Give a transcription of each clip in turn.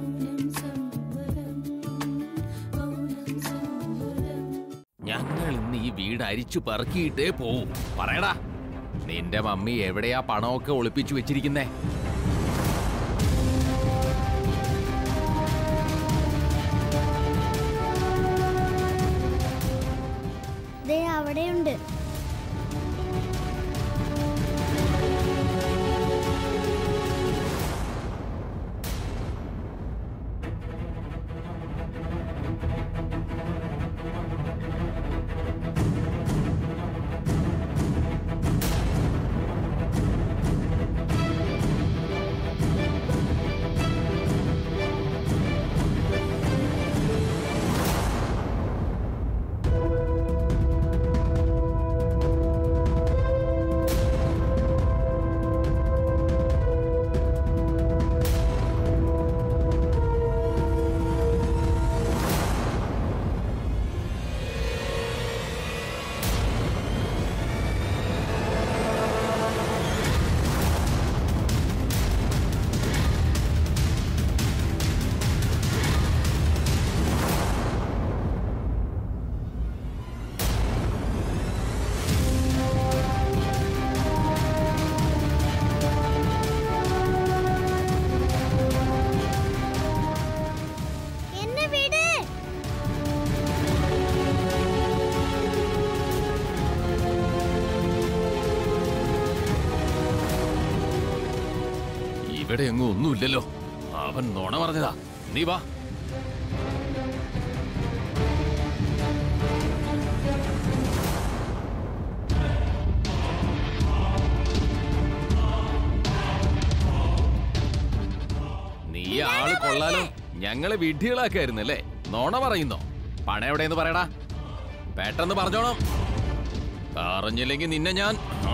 ഞങ്ങൾ ഇന്ന് ഈ വീട് അരിച്ചു പറക്കിയിട്ടേ പോവും പറയടാ നിന്റെ മമ്മി എവിടെയാ പണമൊക്കെ ഒളിപ്പിച്ചു വെച്ചിരിക്കുന്നേ ദേ അവിടെയുണ്ട് എന്നെ വിട് ഇവിടെ എങ്ങും ഒന്നുമില്ലല്ലോ അവൻ നുണ പറഞ്ഞതാ നീ വാ നീ ആള് കൊള്ളാലോ ഞങ്ങളെ വിഡ്ഢികളാക്കായിരുന്നല്ലേ നോണ പറയുന്നോ പണം എവിടെയെന്ന് പറയടാ പെട്ടെന്ന് പറഞ്ഞോണം പറഞ്ഞില്ലെങ്കിൽ നിന്നെ ഞാൻ ആ.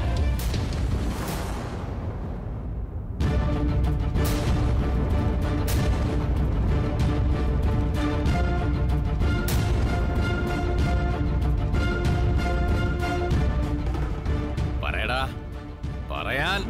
പറയടാ പറയാൻ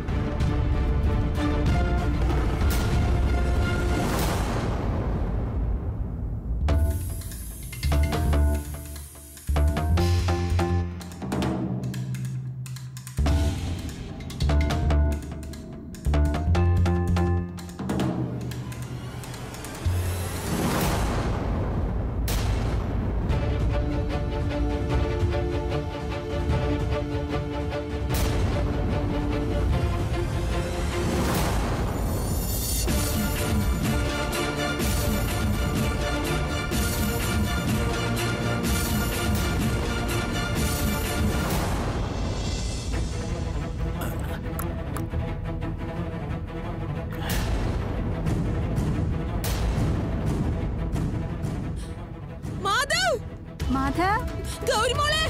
മാധവ് മാധ ഗൗരി മോളെ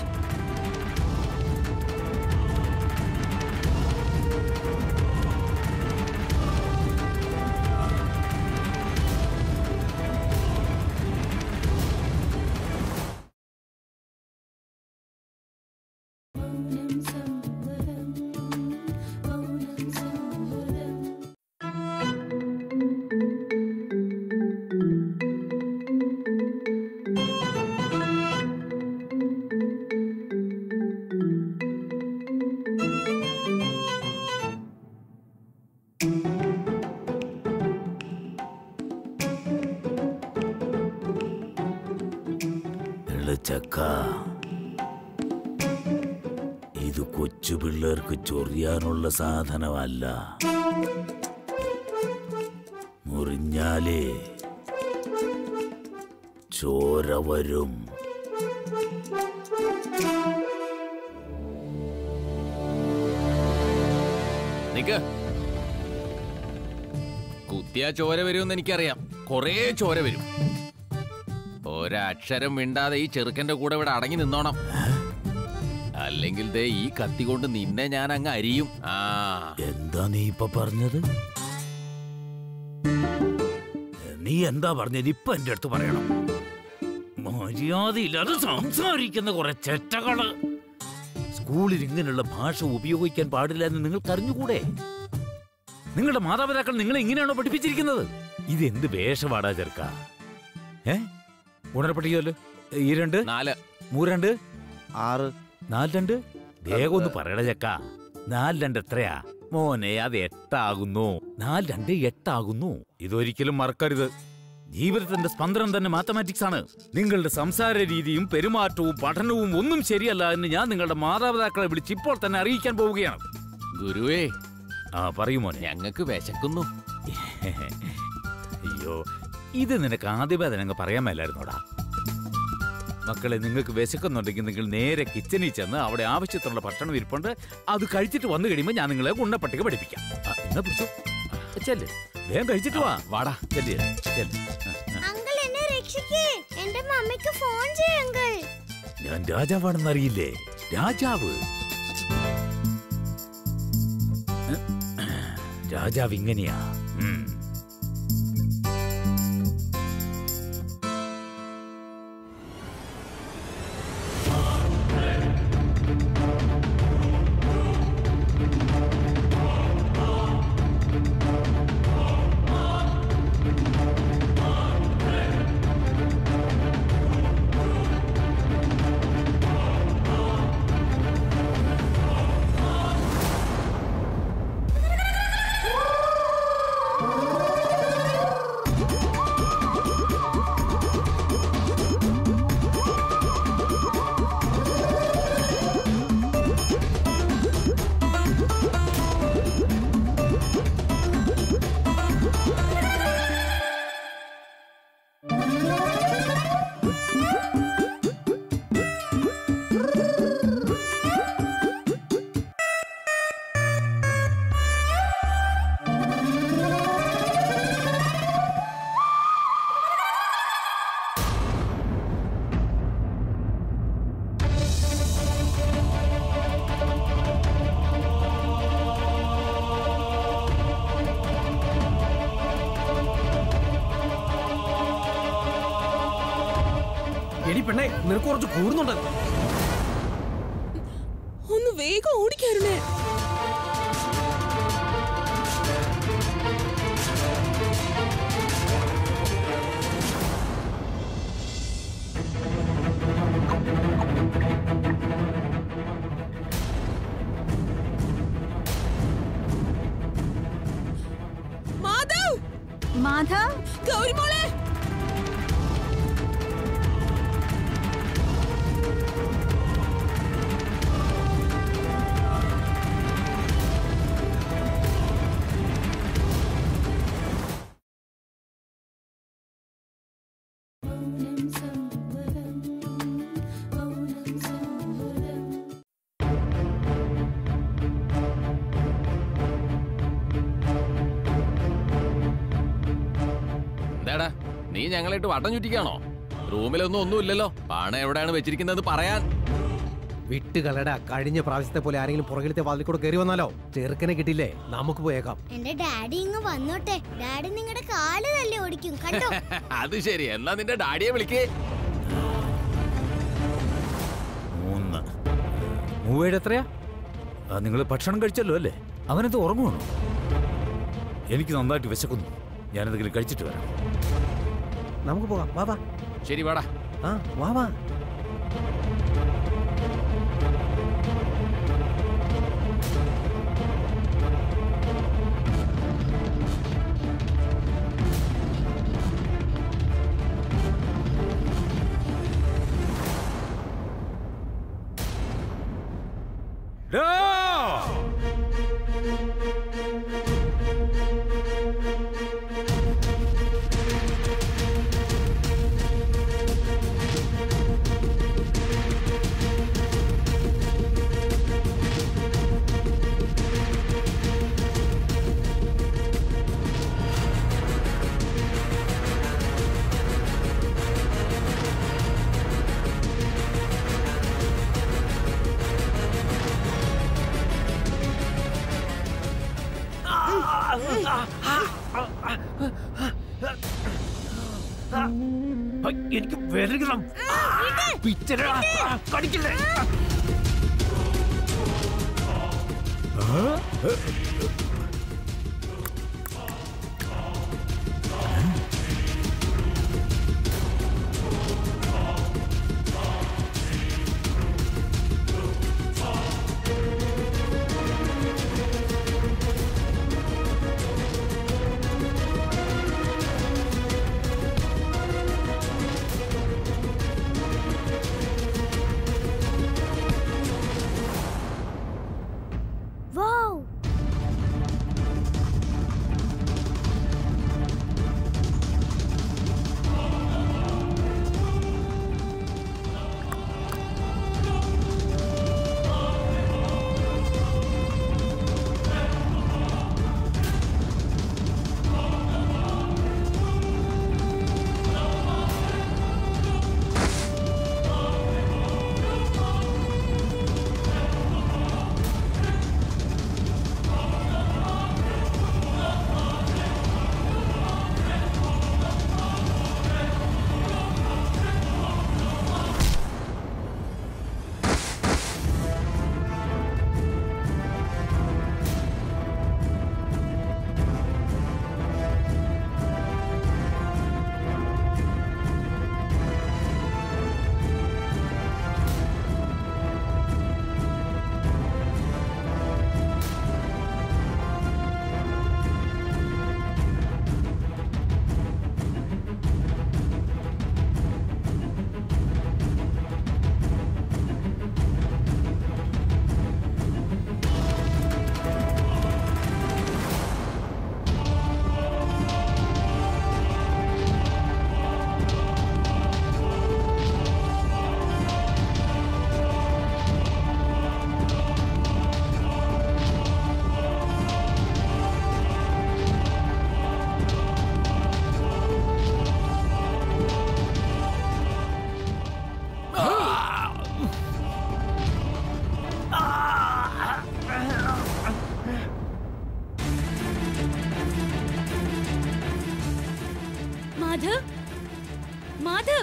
ചക്ക ഇത് കൊച്ചു പിള്ളേർക്ക് ചൊറിയാനുള്ള സാധനമല്ല മുറിഞ്ഞാലേ ചോര വരും നിക്ക് കുത്തിയാ ചോര വരുമെന്ന് എനിക്കറിയാം കൊറേ ചോര വരും ഒരക്ഷരം മിണ്ടാതെ ഈ ചെറുക്കന്റെ കൂടെ ഇവിടെ അടങ്ങി നിന്നോണം അല്ലെങ്കിൽ ദേ ഈ കത്തി കൊണ്ട് നിന്നെ ഞാൻ അങ്ങ് അരിയും ആ എന്താ നീ ഇപ്പൊ പറഞ്ഞത് നീ എന്താ പറഞ്ഞത് ഇപ്പൊ എന്റെ അടുത്ത് പറയണം മര്യാദയില്ലാതെ സംസാരിക്കുന്ന കുറെ ചെറ്റകള് സ്കൂളിൽ ഇങ്ങനെയുള്ള ഭാഷ ഉപയോഗിക്കാൻ പാടില്ല എന്ന് നിങ്ങൾക്ക് അറിഞ്ഞുകൂടെ നിങ്ങളുടെ മാതാപിതാക്കൾ നിങ്ങളെ ഇങ്ങനെയാണോ പഠിപ്പിച്ചിരിക്കുന്നത് ഇതെന്ത് വേഷമാടാ ചെറുക്ക ഏ ഉണരപ്പെട്ടിയല്ലോ ഈ രണ്ട് നാല് മൂരണ്ട് ആറ് നാല് രണ്ട് വേഗം ഒന്ന് പറയട ചക്ക നാല് രണ്ട് എത്രയാ മോനെ അത് എട്ടാകുന്നു നാല് രണ്ട് എട്ടാകുന്നു ഇതൊരിക്കലും മറക്കരുത് ജീവിതത്തിന്റെ സ്പന്ദനം തന്നെ മാത്തമാറ്റിക്സ് ആണ് നിങ്ങളുടെ സംസാര രീതിയും പെരുമാറ്റവും പഠനവും ഒന്നും ശരിയല്ല എന്ന് ഞാൻ നിങ്ങളുടെ മാതാപിതാക്കളെ വിളിച്ച് ഇപ്പോൾ തന്നെ അറിയിക്കാൻ പോവുകയാണ് ഗുരുവേ ആ പറയൂ മോനെ ഞങ്ങൾക്ക് വിശക്കുന്നു അയ്യോ ഇത് നിനക്ക് ആദ്യമേ തന്നെ അങ്ങ് പറയാൻ മേലായിരുന്നോടാ മക്കളെ നിങ്ങൾക്ക് വിശക്കുന്നുണ്ടെങ്കിൽ നിങ്ങൾ നേരെ കിച്ചണിൽ ചെന്ന് അവിടെ ആവശ്യത്തിനുള്ള ഭക്ഷണം ഇരിപ്പുണ്ട് അത് കഴിച്ചിട്ട് വന്നു കഴിയുമ്പോൾ ഞാൻ നിങ്ങളെ ഉണ്ണപ്പട്ടിക പഠിപ്പിക്കാം ആ, എന്നാ പിടിച്ചോ ചെല്ല് വേഗം കഴിച്ചിട്ട് വാ വാടാ ചെല്ല് ചെല്ല് ആ, ആ. അങ്കിൾ എന്നെ രക്ഷിക്കേ എന്റെ മമ്മിക്ക് ഫോൺ ചെയ്യ അങ്കിൾ ഞാൻ രാജാവാണെന്ന് അറിയില്ലേ രാജാവ് രാജാവ് ഇങ്ങനെയാ ഉം. എടി പെണ്ണെ നിനക്ക് കുറച്ച് കൂടുന്നുണ്ട് ഒന്ന് വേഗം ഓടിക്കാരുണേ മാധവ് മാധവ് ഗൗരിമോളെ എന്താടാ നീ ഞങ്ങളായിട്ട് വട്ടം ചുറ്റിക്കാണോ റൂമിലൊന്നും ഒന്നുമില്ലല്ലോ പണം എവിടെയാണ് വെച്ചിരിക്കുന്നത് പറയാൻ വിട്ടുകളടാ കഴിഞ്ഞ പ്രാവശ്യത്തെ പോലെ ആരെങ്കിലും പുറകിലത്തെ വാതിൽ കൂടെ കയറി വന്നാലോ ചെറുക്കനെ കിട്ടില്ലേ നമുക്ക് പോയേക്കാം എന്റെ ഡാഡി ഇങ്ങ് വന്നോട്ടെ ഡാഡി നിങ്ങളുടെ കാല് തല്ലി ഓടിക്കും കണ്ടോ അത് ശരി എന്നാ നിന്റെ ഡാഡിയെ വിളിക്കേ മൂന്ന് മൂവേഴ് എത്രയാ നിങ്ങൾ ഭക്ഷണം കഴിച്ചല്ലോ അല്ലേ അവനത് ഉറങ്ങുവാണോ എനിക്ക് നന്നായിട്ട് വിശക്കുന്നു ഞാനെന്തെങ്കിലും കഴിച്ചിട്ട് വരാം നമുക്ക് പോകാം വാ വാ ശരി വാടാ ആ വാ വാ ഡോ! ഹൈ, എനിക്ക് വേദനിക്കണം പിച്ചര കടിക്കില്ലേ ആ? മാധവ് മാധവ്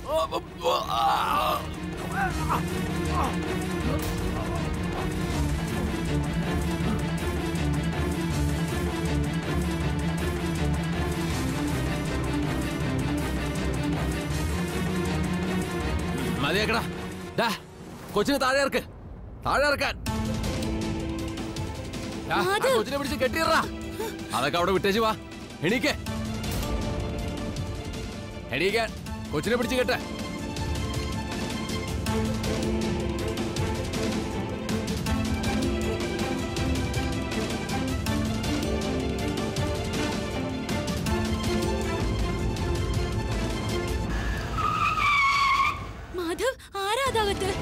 മതിയാക്കടാ ഡാ കൊച്ചിനെ താഴെ ഇറക്ക് താഴെ ഇറക്കാൻ ഡാ, ആ മാധവ്. കൊച്ചിനെ പിടിച്ച് കെട്ടിയിറാ അതൊക്കെ അവിടെ വിട്ടേച്ച് വാ എണീക്ക് എണീക്കാൻ കൊച്ചിനെ പിടിച്ച് കെട്ട് മാധവ് ആരാ അതകത്ത്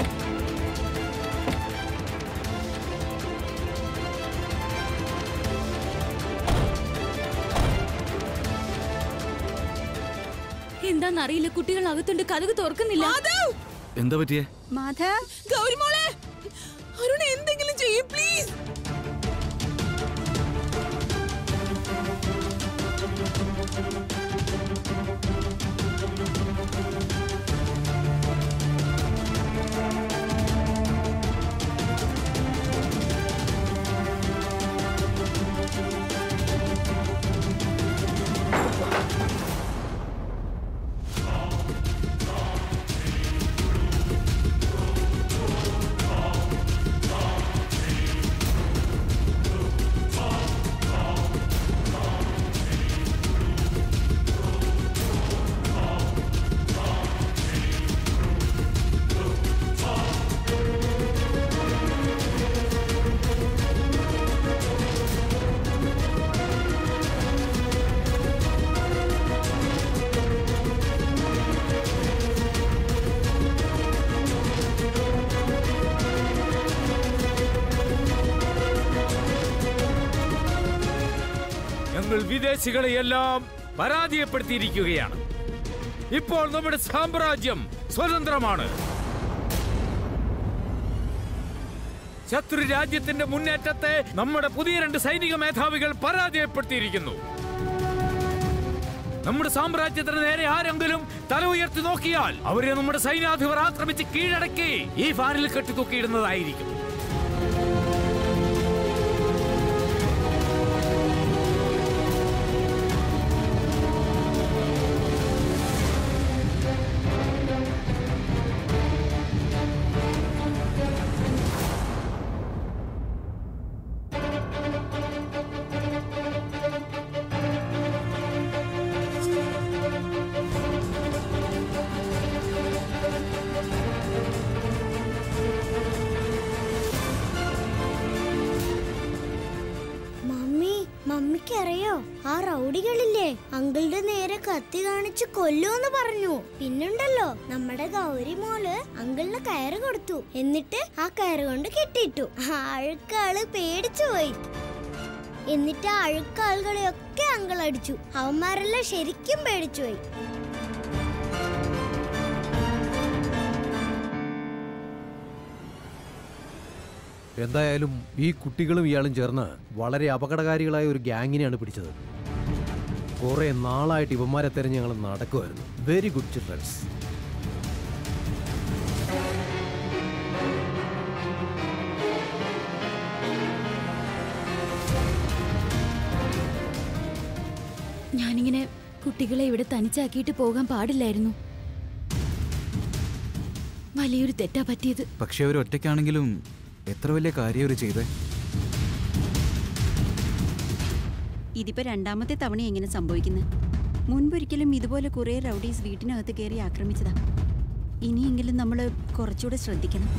എന്താന്നറിയില്ല കുട്ടികൾ അകത്തുണ്ട് കഥക് തുറക്കുന്നില്ല മാധവ് എന്താ പറ്റിയേ മാധവ് ഗൗരിമോളെ അരുൺ എന്തെങ്കിലും ചെയ്യും പ്ലീസ് ഞങ്ങൾ വിദേശികളെയെല്ലാം പരാജയപ്പെടുത്തിയിരിക്കുകയാണ് ഇപ്പോൾ നമ്മുടെ സാമ്രാജ്യം സ്വതന്ത്രമാണ് ശത്രു രാജ്യത്തിന്റെ മുന്നേറ്റത്തെ നമ്മുടെ പുതിയ രണ്ട് സൈനിക മേധാവികൾ പരാജയപ്പെടുത്തിയിരിക്കുന്നു നമ്മുടെ സാമ്രാജ്യത്തിന് നേരെ ആരെങ്കിലും തല ഉയർത്തി നോക്കിയാൽ അവരെ നമ്മുടെ സൈന്യാധിപർ ആക്രമിച്ച് കീഴടക്കി ഈ ഫാനിൽ കെട്ടിത്തൂക്കിയിടുന്നതായിരിക്കും മമ്മി മമ്മിക്ക് അറിയോ ആ റൗഡികളില്ലേ അങ്കിളുടെ നേരെ കത്തി കാണിച്ച് കൊല്ലൂന്ന് പറഞ്ഞു പിന്നുണ്ടല്ലോ നമ്മുടെ ഗൗരി മോള് അങ്കിളിന് കയറ് കൊടുത്തു എന്നിട്ട് ആ കയറ് കൊണ്ട് കെട്ടിയിട്ടു ആ അഴുക്കാള് പേടിച്ചു പോയി എന്നിട്ട് ആ അഴുക്കാളുകളെയൊക്കെ അങ്കിൾ അടിച്ചു അവന്മാരെല്ലാം ശരിക്കും പേടിച്ചു പോയി എന്തായാലും ഈ കുട്ടികളും ഇയാളും ചേർന്ന് വളരെ അപകടകാരികളായ ഒരു ഗ്യാങ്ങിനെയാണ് പിടിച്ചത് കുറെ നാളായിട്ട് ഇവന്മാരെ തെരഞ്ഞ് ഞങ്ങൾ നടക്കുമായിരുന്നു വെരി ഗുഡ് ചിൽഡ്രൻസ് ഞാനിങ്ങനെ കുട്ടികളെ ഇവിടെ തനിച്ചാക്കിയിട്ട് പോകാൻ പാടില്ലായിരുന്നു വലിയൊരു തെറ്റാ പറ്റിയത് പക്ഷെ അവർ ഒറ്റയ്ക്കാണെങ്കിലും എത്ര വലിയ കാര്യം അവർ ചെയ്തേ ഇതിപ്പോ രണ്ടാമത്തെ തവണ എങ്ങനെ സംഭവിക്കുന്നത് മുൻപൊരിക്കലും ഇതുപോലെ കുറെ റൗഡീസ് വീട്ടിനകത്ത് കയറി ആക്രമിച്ചതാ ഇനിയെങ്കിലും നമ്മൾ കുറച്ചുകൂടെ ശ്രദ്ധിക്കണം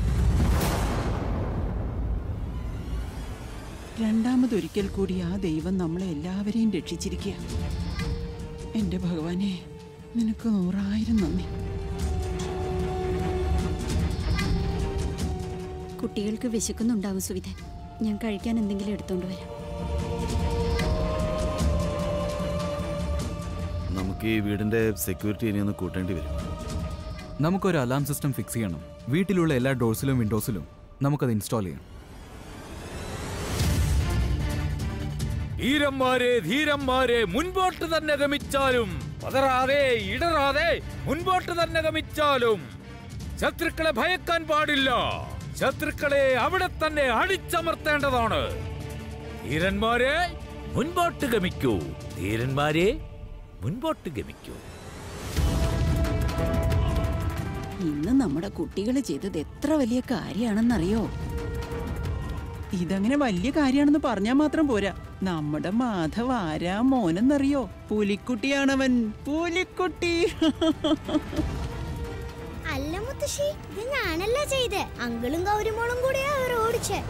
രണ്ടാമതൊരിക്കൽ കൂടി ആ ദൈവം നമ്മളെ എല്ലാവരെയും രക്ഷിച്ചിരിക്കുക എൻ്റെ ഭഗവാനെ നിനക്ക് നൂറായിരം നന്ദി കുട്ടികൾക്ക് വിശക്കുന്നുണ്ടാവും സുവിധ ഞാൻ കഴിക്കാൻ എന്തെങ്കിലും എടുത്തോണ്ട് വരാം നമുക്ക് ഈ വീടിന്റെ സെക്യൂരിറ്റി ഇനി ഒന്ന് കൂട്ടേണ്ടി വരും നമുക്കൊരു അലാം സിസ്റ്റം ഫിക്സ് ചെയ്യണം വീട്ടിലുള്ള എല്ലാ ഡോർസിലും വിൻഡോസിലും നമുക്കത് ഇൻസ്റ്റാൾ ചെയ്യാം ധീരന്മാരെ ധീരന്മാരെ മുൻപോട്ട് തന്നെ ഗമിച്ചാലും പതറാതെ ഇടറാതെ മുൻപോട്ട് തന്നെ ഗമിച്ചാലും ശത്രുക്കളെ ഭയക്കാൻ പാടില്ല ശത്രുക്കളെ അവിടെ തന്നെ അടിച്ചമർത്തേണ്ടതാണ് ധീരന്മാരെ മുൻപോട്ട് ഗമിക്കൂ ധീരന്മാരെ മുൻപോട്ട് ഗമിക്കൂ ഇന്ന് നമ്മുടെ കുട്ടികൾ ചെയ്തത് എത്ര വലിയ കാര്യമാണെന്നറിയോ ഇതങ്ങനെ വലിയ കാര്യമാണെന്ന് പറഞ്ഞാൽ മാത്രം പോരാ നമ്മുടെ മാധവ് ആരാ മോനെന്നറിയോ പുലിക്കുട്ടിയാണവൻ പുലിക്കുട്ടി അല്ല മുത്തശ്ശി ഇത് ഞാനല്ല ചെയ്തേ അങ്കിളും ഗൗരിമോളും കൂടിയാ അവർ ഓടിച്ചേ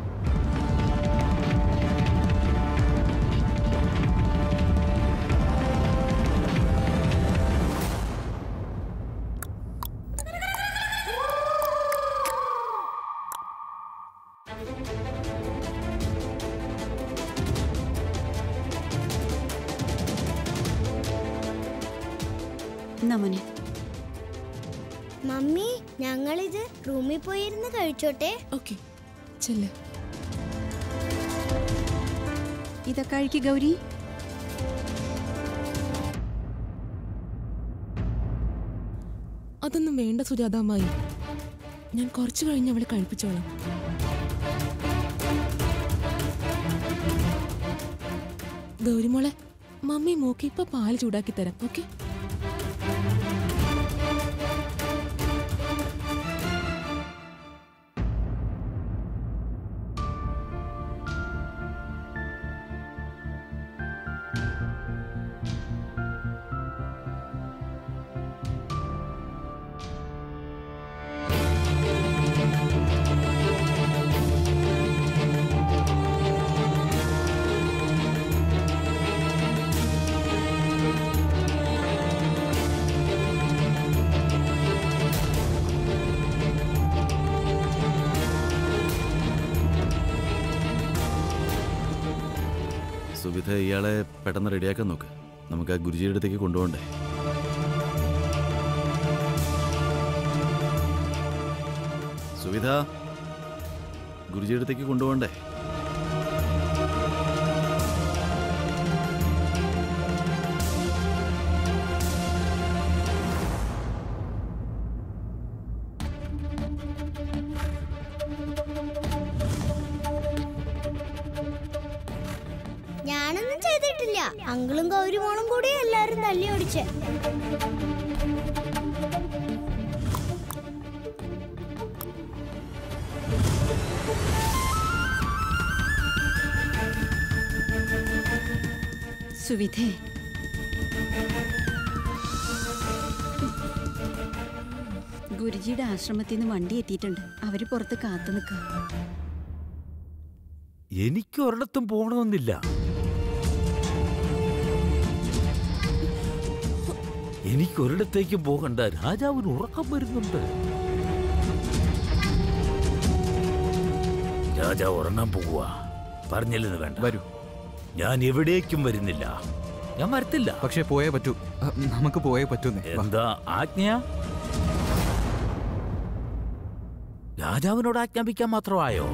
എന്നാ മോനെ മമ്മി ഞങ്ങളിത് റൂമിൽ പോയിരുന്ന് കഴിച്ചോട്ടെ ഓക്കെ ചെല്ലേ ഇതൊക്കെ അഴിക്ക് ഗൗരി അതൊന്നും വേണ്ട സുജാതാമായി ഞാൻ കുറച്ചു കഴിഞ്ഞ് അവളെ കഴിപ്പിച്ചോളാം ഗൗരിമോളെ മമ്മി മോക്ക് ഇപ്പൊ പാല് ചൂടാക്കി തരാം ഓക്കെ സുവിധ ഇയാളെ പെട്ടെന്ന് റെഡിയാക്കാൻ നോക്ക് നമുക്ക് ആ ഗുരുജിയുടെ അടുത്തേക്ക് കൊണ്ടുപോകണ്ടേ സുവിധ ഗുരുജിയുടെ അടുത്തേക്ക് കൊണ്ടുപോകണ്ടേ ഞാനൊന്നും ചെയ്തിട്ടില്ല അങ്കിളും ഗൗരിമോളും കൂടി എല്ലാരും തല്ലി ഓടിച്ചേ സുവിധേ ഗുരുജിയുടെ ആശ്രമത്തിൽ നിന്ന് വണ്ടി എത്തിയിട്ടുണ്ട് അവര് പുറത്ത് കാത്തു നിൽക്കുക എനിക്ക് ഒരിടത്തും പോകണമെന്നില്ല എനിക്ക് ഒരിടത്തേക്കും പോകണ്ട രാജാവിന് ഉറക്കം വരുന്നുണ്ട് രാജാവ് ഉറങ്ങാൻ പോകുക പറഞ്ഞില്ലെന്ന് വേണ്ട വരൂ ഞാൻ എവിടേക്കും വരുന്നില്ല ഞാൻ വരത്തില്ല പക്ഷേ പോയേ പറ്റൂ അ, നമുക്ക് പോയേ പറ്റൂന്നേ വാ. എന്താ ആജ്ഞ രാജാവിനോട് ആജ്ഞാപിക്കാൻ മാത്രമായോ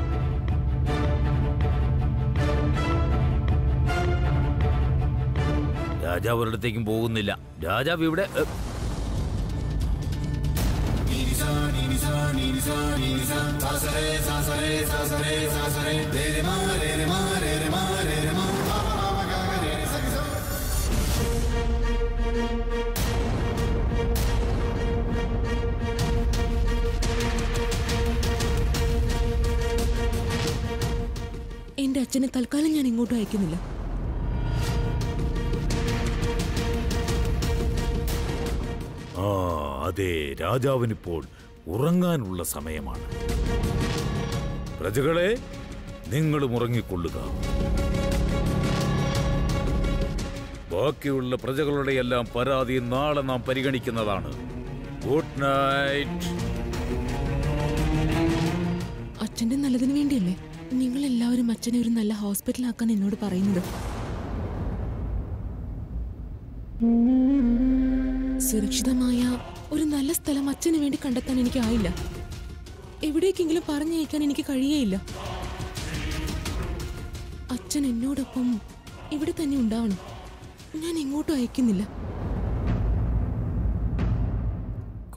രാജാവ് ഒരിടത്തേക്കും പോകുന്നില്ല രാജാവ് ഇവിടെ എ, എന്റെ അച്ഛനെ തൽക്കാലം ഞാൻ ഇങ്ങോട്ടും അയക്കുന്നില്ല ആ അതെ രാജാവിനിപ്പോൾ ഉറങ്ങാനുള്ള സമയമാണ് പ്രജകളെ നിങ്ങളും ഉറങ്ങിക്കൊള്ളുക ബാക്കിയുള്ള പ്രജകളുടെ എല്ലാം പരാതി നാളെ നാം പരിഗണിക്കുന്നതാണ് ഗുഡ് നൈറ്റ് അച്ഛന്റെ നല്ലതിന് വേണ്ടിയല്ലേ നിങ്ങൾ എല്ലാവരും അച്ഛനെ ഒരു നല്ല ഹോസ്പിറ്റലാക്കാൻ എന്നോട് പറയുന്നത് സുരക്ഷിതമായ ഒരു നല്ല സ്ഥലം അച്ഛന് വേണ്ടി കണ്ടെത്താൻ എനിക്കായില്ല എവിടേക്കെങ്കിലും പറഞ്ഞയക്കാൻ എനിക്ക് കഴിയേയില്ല അച്ഛൻ എന്നോടൊപ്പം ഇവിടെ തന്നെ ഉണ്ടാവണം ഞാൻ എങ്ങോട്ടും അയക്കുന്നില്ല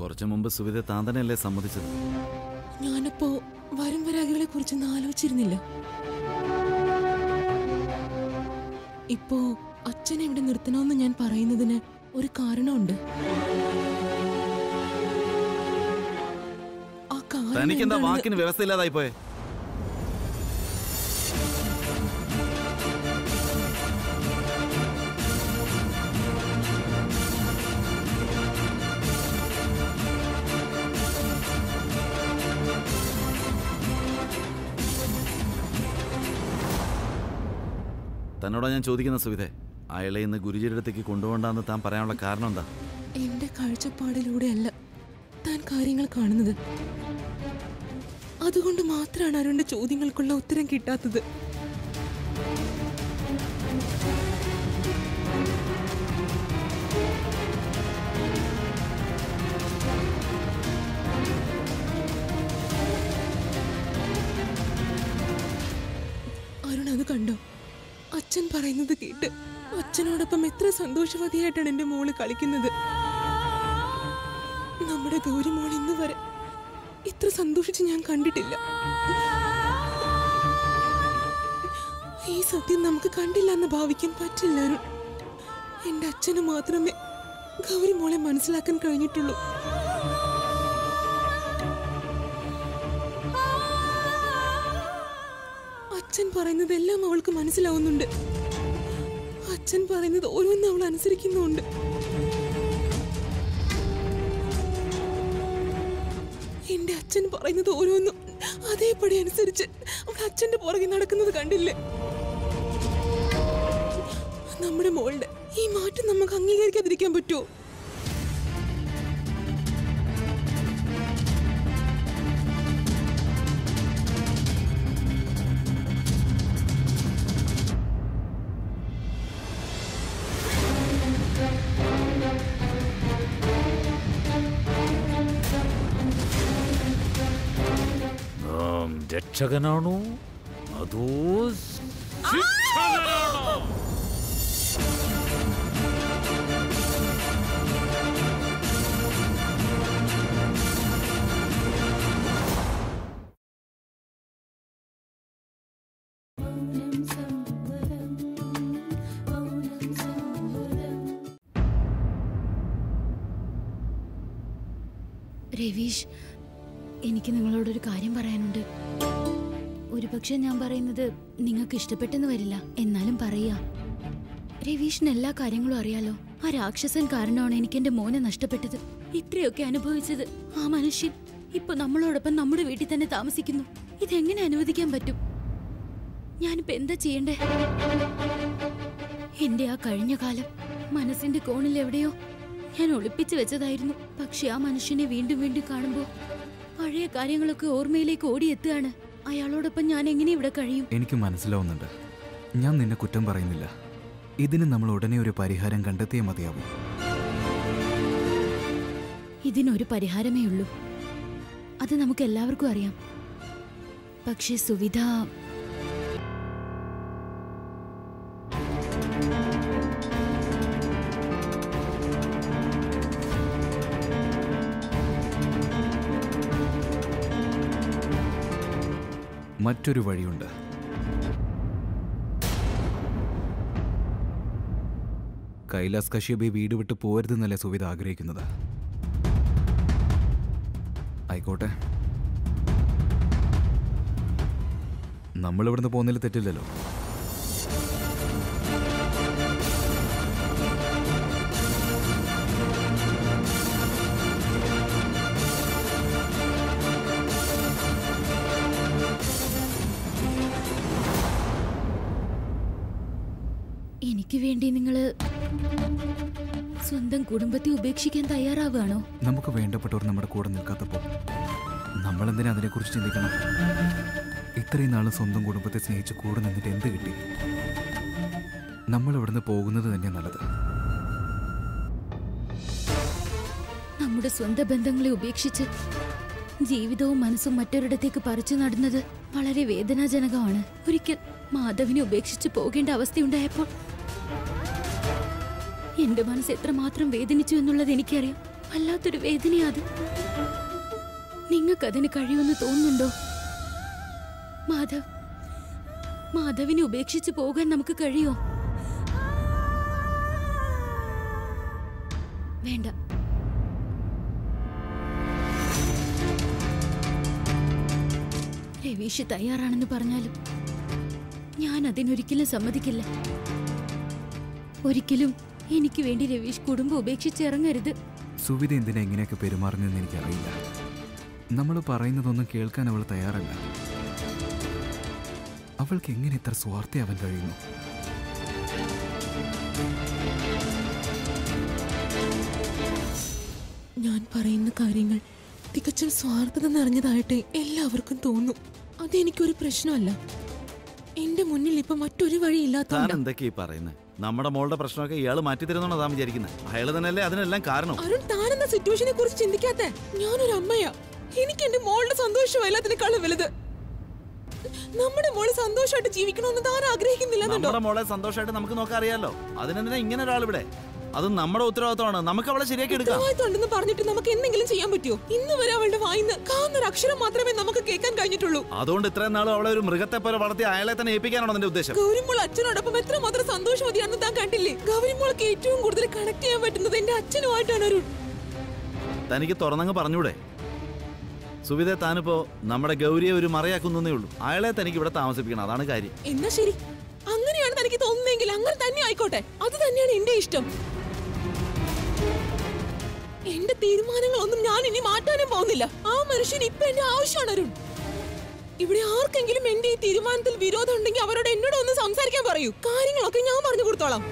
കുറച്ചു മുമ്പ് സുവിധ താൻ തന്നെയല്ലേ സമ്മതിച്ചത് ഞാനപ്പോ വരും വരാകികളെ കുറിച്ചൊന്നും ആലോചിച്ചിരുന്നില്ല ഇപ്പോ അച്ഛനെ ഇവിടെ നിർത്തണമെന്ന് ഞാൻ പറയുന്നതിന് ഒരു കാരണമുണ്ട് ആ കാരണം തനിക്കെന്താ എന്താണെന്ന് വാക്കിന് വ്യവസ്ഥയില്ലാതായി പോയെ തന്നോടാ ഞാൻ ചോദിക്കുന്ന സുവിധേ അയാളെ ഇന്ന് ഗുരുജിയുടെ അടുത്തേക്ക് കൊണ്ടുപോകണ്ടെന്ന് താൻ പറയാനുള്ള കാരണം എന്താ എന്റെ കാഴ്ചപ്പാടിലൂടെയല്ല താൻ കാര്യങ്ങൾ കാണുന്നത് അതുകൊണ്ട് മാത്രമാണ് അരുണിന്റെ ചോദ്യങ്ങൾക്കുള്ള ഉത്തരം കിട്ടാത്തത് അരുൺ അത് കണ്ടോ അച്ഛൻ പറയുന്നത് കേട്ട് അച്ഛനോടൊപ്പം എത്ര സന്തോഷവതിയായിട്ടാണ് എന്റെ മോള് കളിക്കുന്നത് നമ്മുടെ ഗൗരി മോൾ ഇന്ന് വരെ ഇത്ര സന്തോഷിച്ച് ഞാൻ കണ്ടിട്ടില്ല ഈ സത്യം നമുക്ക് കണ്ടില്ല എന്ന് ഭാവിക്കാൻ പറ്റില്ല അരുൺ എന്റെ അച്ഛന് മാത്രമേ ഗൗരി മോളെ മനസ്സിലാക്കാൻ കഴിഞ്ഞിട്ടുള്ളൂ അച്ഛൻ പറയുന്നതെല്ലാം അവൾക്ക് മനസ്സിലാവുന്നുണ്ട് അച്ഛൻ പറയുന്നത് ഓരോന്നും അവൾ അനുസരിക്കുന്നുണ്ട് എന്റെ അച്ഛൻ പറയുന്നത് ഓരോന്നും അതേപടി അനുസരിച്ച് അവൾ അച്ഛന്റെ പുറകെ നടക്കുന്നത് കണ്ടില്ലേ നമ്മുടെ മോളുടെ ഈ മാറ്റം നമുക്ക് അംഗീകരിക്കാതിരിക്കാൻ പറ്റുമോ നാം രക്ഷകനാണോ അതോ ശിക്ഷകനാണോ രവീഷ് എനിക്ക് നിങ്ങളോടൊരു കാര്യം പറയാനുണ്ട് ഒരുപക്ഷെ ഞാൻ പറയുന്നത് നിങ്ങൾക്ക് ഇഷ്ടപ്പെട്ടെന്ന് വരില്ല എന്നാലും പറയാ രവീഷിന് എല്ലാ കാര്യങ്ങളും അറിയാലോ ആ രാക്ഷസൻ കാരണമാണ് എനിക്ക് എന്റെ മോനെ നഷ്ടപ്പെട്ടത് ഇത്രയൊക്കെ അനുഭവിച്ചത് ആ മനുഷ്യൻ ഇപ്പൊ നമ്മളോടൊപ്പം നമ്മുടെ വീട്ടിൽ തന്നെ താമസിക്കുന്നു ഇതെങ്ങനെ അനുവദിക്കാൻ പറ്റും ഞാനിപ്പോ എന്താ ചെയ്യണ്ടേ എന്റെ ആ കഴിഞ്ഞ കാലം മനസ്സിന്റെ കോണിൽ എവിടെയോ ഞാൻ ഒളിപ്പിച്ചു വെച്ചതായിരുന്നു പക്ഷെ ആ മനുഷ്യനെ വീണ്ടും വീണ്ടും കാണുമ്പോൾ പഴയ കാര്യങ്ങളൊക്കെ ഓർമ്മയിലേക്ക് ഓടിയെത്തുകയാണ് അയാളോടൊപ്പം ഞാൻ എങ്ങനെ ഇവിടെ കഴിയും എനിക്ക് മനസ്സിലാവുന്നുണ്ട് ഞാൻ നിന്നെ കുറ്റം പറയുന്നില്ല ഇതിന് നമ്മൾ ഉടനെ ഒരു പരിഹാരം കണ്ടെത്തിയേ മതിയാവും ഇതിനൊരു പരിഹാരമേ ഉള്ളൂ അത് നമുക്ക് എല്ലാവർക്കും അറിയാം പക്ഷേ സുവിധ മറ്റൊരു വഴിയുണ്ട് കൈലാസ് കശ്യപ് ഈ വീട് വിട്ട് പോരുതെന്നല്ലേ സുവിധ ആഗ്രഹിക്കുന്നത് ആയിക്കോട്ടെ നമ്മൾ ഇവിടുന്ന് പോകുന്നതിൽ തെറ്റില്ലല്ലോ എനിക്ക് വേണ്ടി നിങ്ങള് സ്വന്തം കുടുംബത്തെ ഉപേക്ഷിക്കാൻ തയ്യാറാവുകയാണോ നമുക്ക് വേണ്ടപ്പെട്ടവർ നമ്മുടെ കൂടെ നിൽക്കാത്തപ്പോൾ നമ്മളെന്തിനാ അതിനെക്കുറിച്ച് ചിന്തിക്കണം ഇത്രയും നാൾ സ്വന്തം കുടുംബത്തെ സ്നേഹിച്ച് കൂടെ നിന്നിട്ട് എന്ത് കിട്ടി നമ്മൾ ഇവിടുന്ന് പോകുന്നത് തന്നെ നല്ലത് നമ്മുടെ സ്വന്തം ബന്ധങ്ങളെ ഉപേക്ഷിച്ച് ജീവിതവും മനസ്സും മറ്റൊരിടത്തേക്ക് പറിച്ചു നടുന്നത് വളരെ വേദനാജനകമാണ് ഒരിക്കൽ മാധവിനെ ഉപേക്ഷിച്ച് പോകേണ്ട അവസ്ഥയുണ്ടായപ്പോൾ എന്റെ മനസ്സ് എത്രമാത്രം വേദനിച്ചു എന്നുള്ളത് എനിക്കറിയാം വല്ലാത്തൊരു വേദനയാ അത് നിങ്ങൾക്കതിന് കഴിയുമെന്ന് തോന്നുന്നുണ്ടോ മാധവ് മാധവിനെ ഉപേക്ഷിച്ച് പോകാൻ നമുക്ക് കഴിയോ വേണ്ട രവീഷ് തയ്യാറാണെന്ന് പറഞ്ഞാലും ഞാൻ അതിനൊരിക്കലും സമ്മതിക്കില്ല ഒരിക്കലും എനിക്ക് വേണ്ടി രവീഷ് കുടുംബം ഉപേക്ഷിച്ച് ഇറങ്ങരുത് സുവിധ എന്തിനാ ഇങ്ങനെയൊക്കെ പെരുമാറുന്നതെന്ന് എനിക്കറിയില്ല നമ്മൾ പറയുന്നതൊന്നും കേൾക്കാൻ അവൾ തയ്യാറല്ല അവൾക്ക് എങ്ങനെ ഇത്ര സ്വാർത്ഥയാവാൻ കഴിയുന്നു ഞാൻ പറയുന്ന കാര്യങ്ങൾ തികച്ചും സ്വാർത്ഥത നിറഞ്ഞതായിട്ട് എല്ലാവർക്കും തോന്നും അതെനിക്കൊരു പ്രശ്നമല്ല എന്റെ മുന്നിൽ ഇപ്പൊ മറ്റൊരു വഴി താൻ ഇല്ലാത്തതുകൊണ്ട് എന്തൊക്കെയാ ഈ പറയുന്നത് നമ്മുടെ മോളുടെ പ്രശ്നമൊക്കെ ഇയാൾ മാറ്റി തരുന്നതാണ് താൻ വിചാരിക്കുന്നത് അയാൾ തന്നെയല്ലേ അതിനെല്ലാം കാരണം അരുൺ താനെന്ന സിറ്റുവേഷനെ കുറിച്ച് ചിന്തിക്കാത്ത ഞാനൊരു അമ്മയാ എനിക്ക് എന്റെ മോളുടെ സന്തോഷം എല്ലാത്തിനേക്കാളും വലുത് നമ്മുടെ മോള് സന്തോഷമായിട്ട് ജീവിക്കണമെന്ന് താൻ ആഗ്രഹിക്കുന്നില്ലെന്നുണ്ടോ നമ്മുടെ മോളെ സന്തോഷമായിട്ട് നമുക്ക് നോക്കാൻ അറിയാലോ അതിനെന്തിനാ ഇങ്ങനെ ഒരാൾ ഇവിടെ അത് നമ്മുടെ ഉത്തരവാദിത്തമാണ് നമുക്ക് അവളെ ശരിയാക്കി എടുക്കാം ഉത്തരവാദിത്തമുണ്ടെന്ന് പറഞ്ഞിട്ട് നമുക്ക് എന്തെങ്കിലും ചെയ്യാൻ പറ്റുമോ ഇന്ന് വരെ അവളുടെ വായിന്ന് കാവുന്നൊരു അക്ഷരം മാത്രമേ നമുക്ക് കേൾക്കാൻ കഴിഞ്ഞിട്ടുള്ളൂ അതുകൊണ്ട് ഇത്രയും നാളും അവളെ ഒരു മൃഗത്തെ പോലെ വളർത്തി അയാളെ തന്നെ ഏൽപ്പിക്കാനാണോ നിന്റെ ഉദ്ദേശം ഗൗരിമോൾ അച്ഛനോടൊപ്പം എത്രമാത്രം സന്തോഷവതിയാണെന്ന് താൻ കണ്ടില്ലേ ഗൗരിമോൾക്ക് ഏറ്റവും കൂടുതൽ കണക്ട് ചെയ്യാൻ പറ്റുന്നത് എന്റെ അച്ഛനുമായിട്ടാണ് അരുൺ തനിക്ക് തുറന്നങ്ങ് പറഞ്ഞൂടെ സുവിധ താനിപ്പോ നമ്മുടെ ഗൗരിയെ ഒരു മറയാക്കുന്നേ ഉള്ളൂ അയാളെ തനിക്ക് ഇവിടെ താമസിപ്പിക്കണം അതാണ് കാര്യം എന്നാ ശരി അങ്ങനെയാണ് തനിക്ക് തോന്നുന്നതെങ്കിൽ അങ്ങനെ തന്നെ ആയിക്കോട്ടെ അത് തന്നെയാണ് എന്റെ ഇഷ്ടം എന്റെ തീരുമാനങ്ങളൊന്നും ഞാൻ ഇനി മാറ്റാനും പോകുന്നില്ല ആ മനുഷ്യൻ ഇപ്പൊ എന്റെ ആവശ്യമാണ് അരുൺ ഇവിടെ ആർക്കെങ്കിലും എന്റെ ഈ തീരുമാനത്തിൽ വിരോധം ഉണ്ടെങ്കിൽ അവരോട് എന്നോട് ഒന്ന് സംസാരിക്കാൻ പറയൂ കാര്യങ്ങളൊക്കെ ഞാൻ പറഞ്ഞു കൊടുത്തോളാം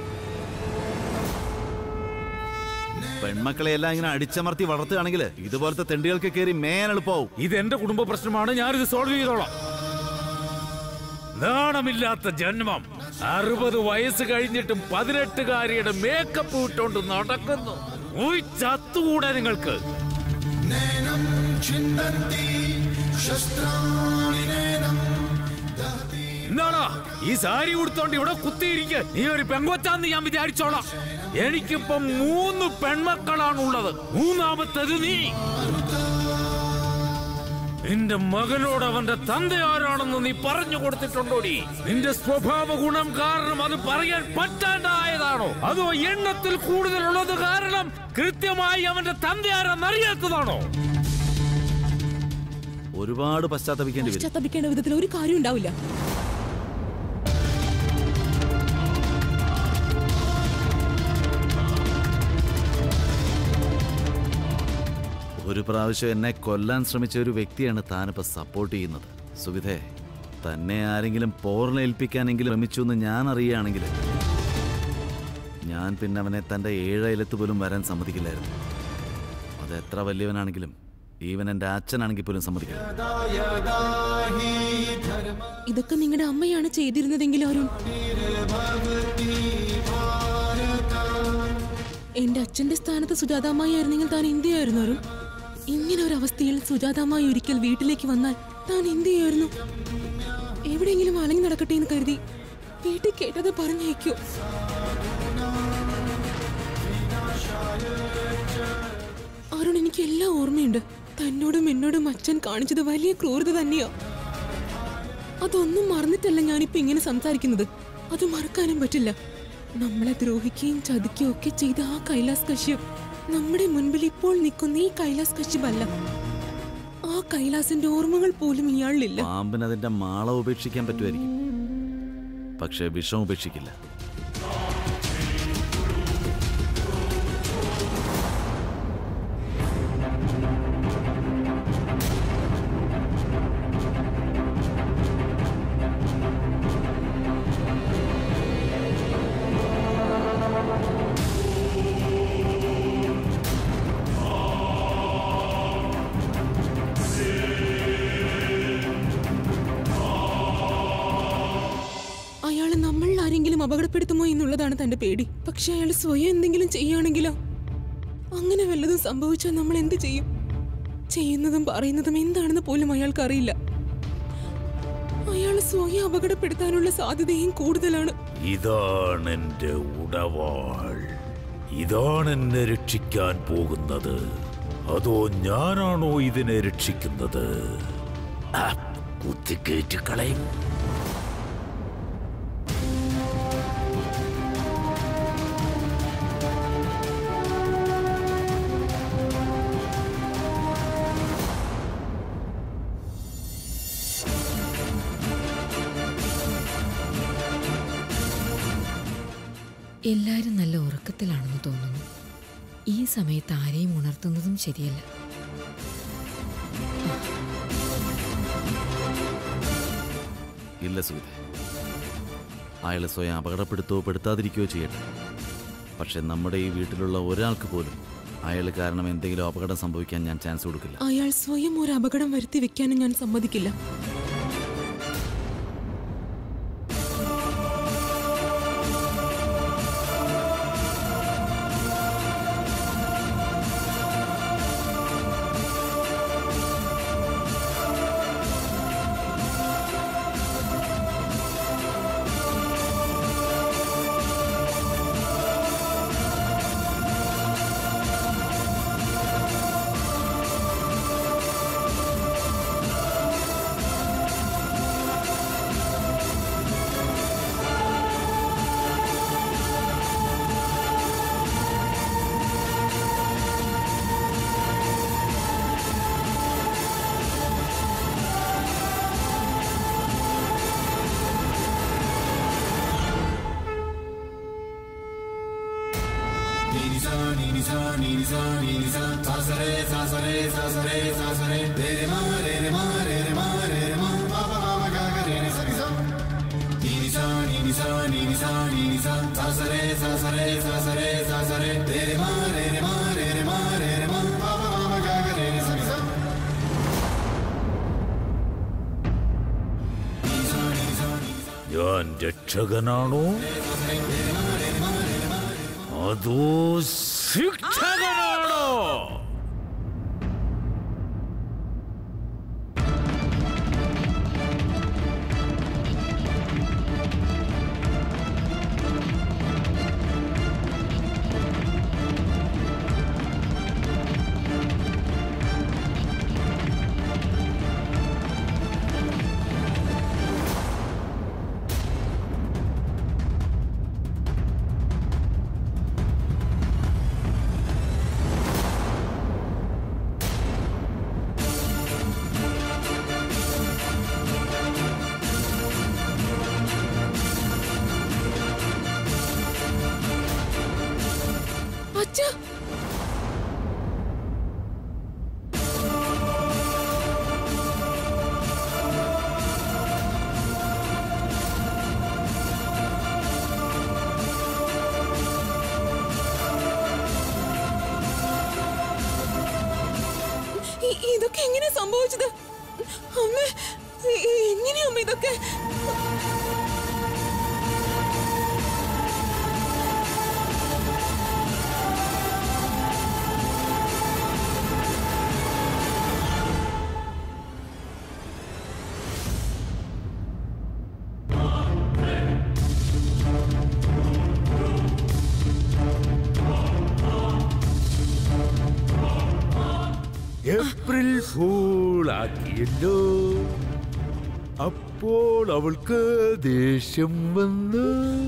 പെൺമക്കളെ എല്ലാം ഇങ്ങനെ അടിച്ചമർത്തി വളർത്തുകയാണെങ്കിൽ ഇതുപോലത്തെ തെണ്ടികൾക്ക് കയറി മേയാൻ എളുപ്പമാവും ഇത് എന്റെ കുടുംബ പ്രശ്നമാണ് ഞാനിത് സോൾവ് ചെയ്തോളാം നാണമില്ലാത്ത ജന്മം അറുപത് വയസ്സ് കഴിഞ്ഞിട്ടും പതിനെട്ടുകാരിയുടെ മേക്കപ്പ് ഇട്ടുകൊണ്ട് നടക്കുന്നു പോയി ചത്തുകൂടെ നിങ്ങൾക്ക് എന്താണോ ഈ സാരി ഉടുത്തോണ്ട് ഇവിടെ കുത്തിയിരിക്ക നീ ഒരു പെങ്കൊച്ചാന്ന് ഞാൻ വിചാരിച്ചോളാം എനിക്കിപ്പം മൂന്ന് പെൺമക്കളാണുള്ളത് മൂന്നാമത്തത് നീ നിന്റെ മകനോട് അവന്റെ തന്ത ആരാണെന്ന് നീ പറഞ്ഞു കൊടുത്തിട്ടുണ്ടോടി നിന്റെ സ്വഭാവ ഗുണം കാരണം അത് പറയാൻ പറ്റാണ്ടായതാണോ അതോ എണ്ണത്തിൽ കൂടുതലുള്ളത് കാരണം കൃത്യമായി അവന്റെ തന്ത ആരാന്ന് അറിയാത്തതാണോ ഒരുപാട് പശ്ചാത്തപിക്കേണ്ടി വരും പശ്ചാത്തപിക്കേണ്ട വിധത്തിൽ ഒരു കാര്യം ഉണ്ടാവില്ല ഒരു പ്രാവശ്യം എന്നെ കൊല്ലാൻ ശ്രമിച്ച ഒരു വ്യക്തിയാണ് താനിപ്പോ സപ്പോർട്ട് ചെയ്യുന്നത് സുവിധേ തന്നെ ആരെങ്കിലും പോർണേൽപ്പിക്കാനെങ്കിലും ശ്രമിച്ചു എന്ന് ഞാൻ അറിയുകയാണെങ്കിൽ ഞാൻ പിന്നെ അവനെ തൻ്റെ ഏഴയലത്ത് പോലും വരാൻ സമ്മതിക്കില്ലായിരുന്നു അത് എത്ര വലിയവനാണെങ്കിലും ഈവൻ എൻ്റെ അച്ഛനാണെങ്കിൽ പോലും സമ്മതിക്കില്ല ഇതൊക്കെ നിങ്ങളുടെ അമ്മയാണ് ചെയ്തിരുന്നതെങ്കിൽ അരുൺ എന്റെ അച്ഛന്റെ സ്ഥാനത്ത് സുജാതാമായി ആയിരുന്നെങ്കിൽ താൻ എന്ത് ചെയ്യായിരുന്നു അരുൺ ഇങ്ങനെ ഒരു അവസ്ഥയിൽ സുജാതാമായി ഒരിക്കൽ വീട്ടിലേക്ക് വന്നാൽ താൻ എന്ത് ചെയ്യായിരുന്നു എവിടെയെങ്കിലും അലങ്ങി നടക്കട്ടെ എന്ന് കരുതി വീട്ടിൽ കേട്ടത് പറഞ്ഞയക്കൂ അരുൺ എനിക്ക് എല്ലാം ഓർമ്മയുണ്ട് തന്നോടും എന്നോടും അച്ഛൻ കാണിച്ചത് വലിയ ക്രൂരത തന്നെയാ അതൊന്നും മറന്നിട്ടല്ല ഞാനിപ്പോ ഇങ്ങനെ സംസാരിക്കുന്നത് അത് മറക്കാനും പറ്റില്ല നമ്മളെ ദ്രോഹിക്കുകയും ചതിക്കുകയും ഒക്കെ ചെയ്ത ആ കൈലാസ് കശ്യപ് നമ്മുടെ മുൻപിൽ ഇപ്പോൾ നിൽക്കുന്ന ഈ കൈലാസ് കശ്യപ് അല്ല ആ കൈലാസിന്റെ ഓർമ്മകൾ പോലും ഇയാളിലില്ല പാമ്പിന് അതിൻ്റെ മാളം ഉപേക്ഷിക്കാൻ പറ്റുമായിരിക്കും പക്ഷേ വിഷം ഉപേക്ഷിക്കില്ല അയാളെ നമ്മളിൽ ആരെങ്കിലും അപകടപ്പെടുത്തുമോ എന്നുള്ളതാണ് തന്റെ പേടി പക്ഷെ അയാൾ സ്വയം എന്തെങ്കിലും ചെയ്യുകയാണെങ്കിലോ അങ്ങനെ വല്ലതും സംഭവിച്ചാൽ നമ്മൾ എന്ത് ചെയ്യും ചെയ്യുന്നതും പറയുന്നതും എന്താണെന്ന് പോലും അയാൾക്ക് അറിയില്ല അയാൾ സ്വയം അപകടപ്പെടുത്താനുള്ള സാധ്യതയും കൂടുതലാണ് ഇതാണ് എന്റെ ഉടവാൾ ഇതാണ് എന്നെ രക്ഷിക്കാൻ പോകുന്നത് അതോ ഞാനാണോ ഇതിനെ രക്ഷിക്കുന്നത് ആ, കുത്തിക്കേറ്റ് കളയും എല്ലാരും നല്ല ഉറക്കത്തിലാണെന്ന് തോന്നുന്നു ഈ സമയത്ത് ആരെയും ഉണർത്തുന്നതും ശരിയല്ല ഇല്ല സുവിധ അയാളെ സ്വയം അപകടപ്പെടുത്തുകയോ പെടുത്താതിരിക്കുകയോ ചെയ്യട്ടെ പക്ഷെ നമ്മുടെ ഈ വീട്ടിലുള്ള ഒരാൾക്ക് പോലും അയാൾ കാരണം എന്തെങ്കിലും അപകടം സംഭവിക്കാൻ ഞാൻ ചാൻസ് കൊടുക്കില്ല അയാൾ സ്വയം ഒരു അപകടം വരുത്തി വെക്കാനും ഞാൻ സമ്മതിക്കില്ല ഞാൻ രക്ഷകനാണോ അതോ ശിക്ഷകനാണോ അച്ഛാ ഇ- ഇതൊക്കെ എങ്ങനെ സംഭവിച്ചത് അമ്മ എങ്ങനെയാ അമ്മ ഇതൊക്കെ ഏപ്രിൽ ഫൂൾ ആക്കിയല്ലോ അപ്പോൾ അവൾക്ക് ദേഷ്യം വന്നു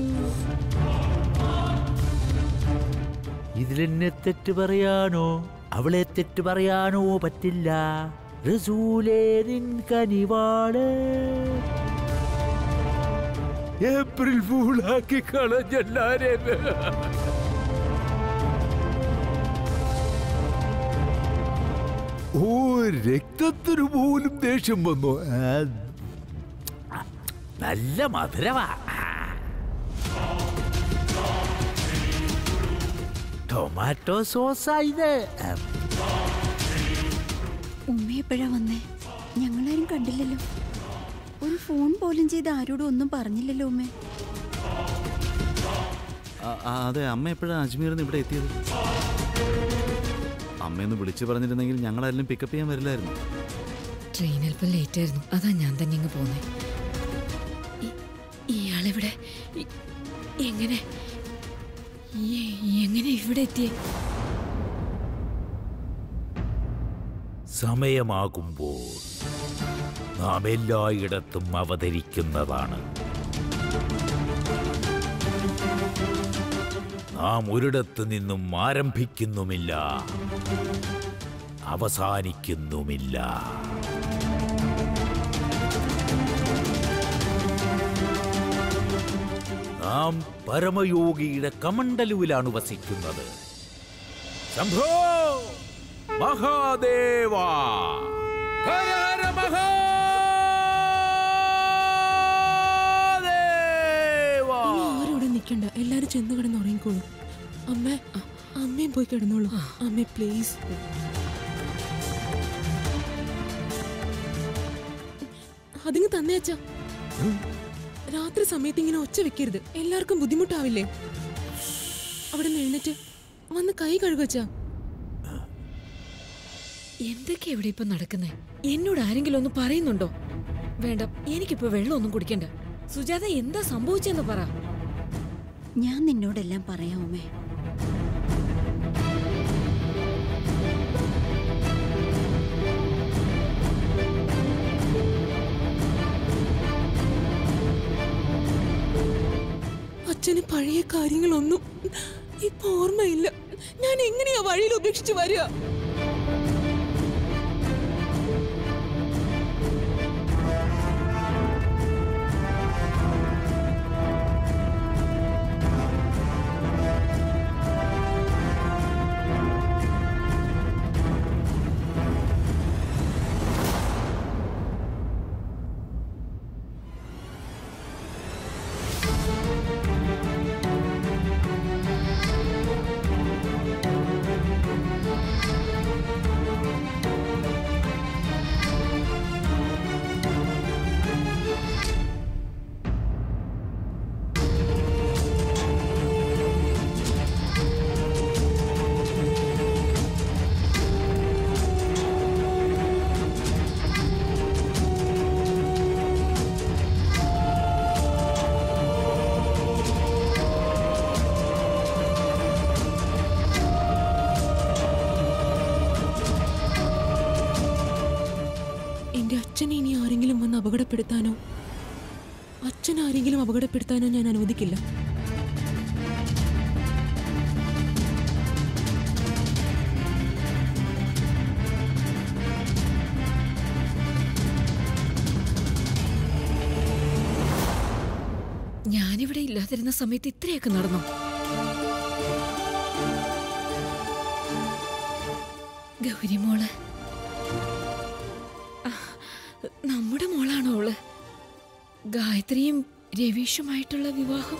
ഇതിലെന്നെ തെറ്റ് പറയാനോ അവളെ തെറ്റ് പറയാനോ പറ്റില്ല റസൂലേ നിൻ കനിവാള് ഏപ്രിൽ ഫൂളാക്കി കളഞ്ഞെല്ലാരെയും ഓ രക്തത്തിന് പോലും ദേഷ്യം വന്നു ആ, നല്ല മധുരവാ ടൊമാറ്റോ സോസാ ഇത് ഉമ്മ എപ്പോഴാ വന്നേ ഞങ്ങളാരും കണ്ടില്ലല്ലോ ഒരു ഫോൺ പോലും ചെയ്ത് ആരോടും ഒന്നും പറഞ്ഞില്ലല്ലോ ഉമ്മേ ആ, ആ, അതെ അമ്മ എപ്പോഴാണ് അജ്മീറിൽ നിന്ന് ഇവിടെ എത്തിയത് അമ്മയൊന്ന് വിളിച്ചു പറഞ്ഞിരുന്നെങ്കിൽ ഞങ്ങളാരെങ്കിലും പിക്കപ്പ് ചെയ്യാൻ വരില്ലായിരുന്നു ട്രെയിൻ അല്പം ലേറ്റ് ആയിരുന്നു അതാ ഞാൻ തന്നെ ഇങ്ങ് പോന്നെ ഇ- ഇയാളെവിടെ ഇ- എങ്ങനെ എങ്ങനെ ഇവിടെ എത്തിയേ സമയമാകുമ്പോൾ നാം എല്ലായിടത്തും അവതരിക്കുന്നതാണ് നാം ഒരിടത്ത് നിന്നും ആരംഭിക്കുന്നുമില്ല അവസാനിക്കുന്നുമില്ല നാം പരമയോഗിയുടെ കമണ്ഡലുവിലാണ് വസിക്കുന്നത് ശംഭോ മഹാദേവ ഹര ഹര മഹാദേവ ഇനി ആരും ഇവിടെ നിൽക്കണ്ട എല്ലാരും ചെന്ന് കിടന്ന് ഉറങ്ങിക്കോളൂ അമ്മ അമ്മയും പോയി കിടന്നോളൂ അമ്മ പ്ലീസ് അതിങ്ങ് തന്നെ അച്ഛാ രാത്രി സമയത്ത് ഇങ്ങനെ ഒച്ച വെക്കരുത് എല്ലാവർക്കും ബുദ്ധിമുട്ടാവില്ലേ അവിടെ നിന്ന് എഴുന്നേറ്റ് വന്ന് കൈ കഴുകച്ചാ എന്തൊക്കെയാ ഇവിടെ ഇപ്പൊ നടക്കുന്നേ എന്നോട് ആരെങ്കിലും ഒന്ന് പറയുന്നുണ്ടോ വേണ്ട എനിക്കിപ്പോ വെള്ളമൊന്നും കുടിക്കണ്ട സുജാത എന്താ സംഭവിച്ചെന്ന് പറ ഞാൻ നിന്നോടെല്ലാം പറയാം ഉമ്മേ അച്ഛന് പഴയ കാര്യങ്ങളൊന്നും ഇപ്പൊ ഓർമ്മയില്ല ഞാൻ എങ്ങനെയാ വഴിയിൽ ഉപേക്ഷിച്ച് വരിക എന്റെ അച്ഛനെ ഇനി ആരെങ്കിലും വന്ന് അപകടപ്പെടുത്താനോ അച്ഛൻ ആരെങ്കിലും അപകടപ്പെടുത്താനോ ഞാൻ അനുവദിക്കില്ല ഞാനിവിടെ ഇല്ലാതിരുന്ന സമയത്ത് ഇത്രയൊക്കെ നടന്നു ഗൗരി മോള് ആ, നമ്മുടെ മോളാണോ അവള് ഗായത്രിയും രവീഷുമായിട്ടുള്ള വിവാഹം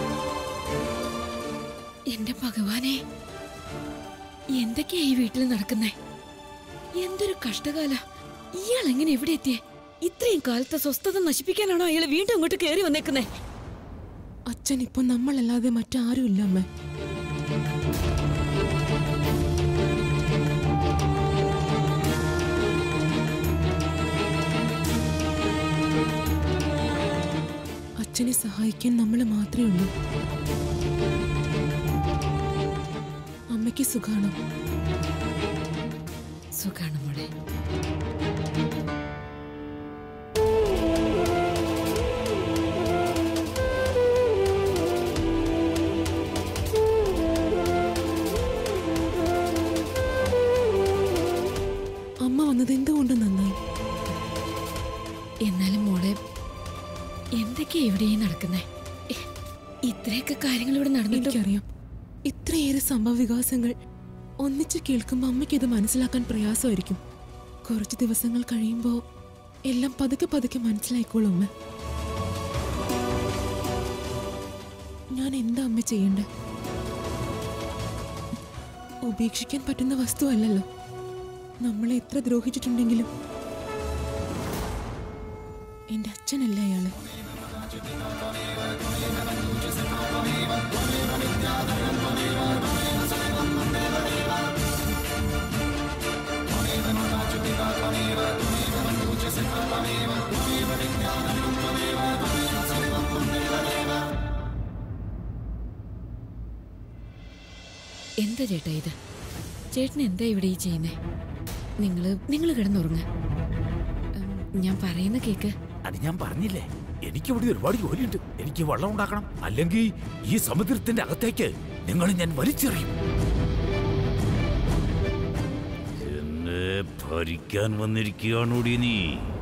എന്റെ ഭഗവാനെ എന്തൊക്കെയാ ഈ വീട്ടിൽ നടക്കുന്നേ എന്തൊരു കഷ്ടകാല ഇയാൾ എങ്ങനെ എവിടെ എത്തിയേ ഇത്രയും കാലത്തെ സ്വസ്ഥത നശിപ്പിക്കാനാണോ അയാൾ വീണ്ടും അങ്ങോട്ട് കയറി വന്നേക്കുന്നേ അച്ഛൻ ഇപ്പൊ നമ്മളല്ലാതെ മറ്റാരും ഇല്ല അമ്മ അച്ഛനെ സഹായിക്കാൻ നമ്മൾ മാത്രമേ ഉള്ളൂ അമ്മയ്ക്ക് സുഖാണോ സുഖാണ് മോളെ അമ്മ വന്നത് എന്തുകൊണ്ട് നന്നായി എന്നാലും മോളെ എന്തൊക്കെയാ ഇവിടെ ഈ നടക്കുന്നേ ഇ- ഇത്രയൊക്കെ കാര്യങ്ങൾ ഇവിടെ നടന്നിട്ട് എനിക്കറിയാം ഇത്രയേറെ സംഭവ വികാസങ്ങൾ ഒന്നിച്ച് കേൾക്കുമ്പോൾ അമ്മയ്ക്ക് ഇത് മനസ്സിലാക്കാൻ പ്രയാസമായിരിക്കും കുറച്ച് ദിവസങ്ങൾ കഴിയുമ്പോൾ എല്ലാം പതുക്കെ പതുക്കെ മനസ്സിലായിക്കോളും അമ്മ ഞാൻ എന്താ അമ്മ ചെയ്യണ്ടേ ഉപേക്ഷിക്കാൻ പറ്റുന്ന വസ്തുവല്ലല്ലോ നമ്മളെ എത്ര ദ്രോഹിച്ചിട്ടുണ്ടെങ്കിലും എന്റെ അച്ഛനല്ല അയാള് എന്താ ചേട്ടാ ഇത് ചേട്ടൻ എന്താ ഇവിടെ ഈ ചെയ്യുന്നേ നിങ്ങള് നിങ്ങൾ കിടന്നുറങ്ങ ഞാൻ പറയുന്ന കേക്ക് അത് ഞാൻ പറഞ്ഞില്ലേ എനിക്കിവിടെ ഒരുപാട് ജോലിയുണ്ട് എനിക്ക് വെള്ളം ഉണ്ടാക്കണം അല്ലെങ്കിൽ ഈ സമുദ്രത്തിന്റെ അകത്തേക്ക് നിങ്ങൾ ഞാൻ വലിച്ചെറിയും എന്നെ ഭരിക്കാൻ വന്നിരിക്കുകയാണോടി നീ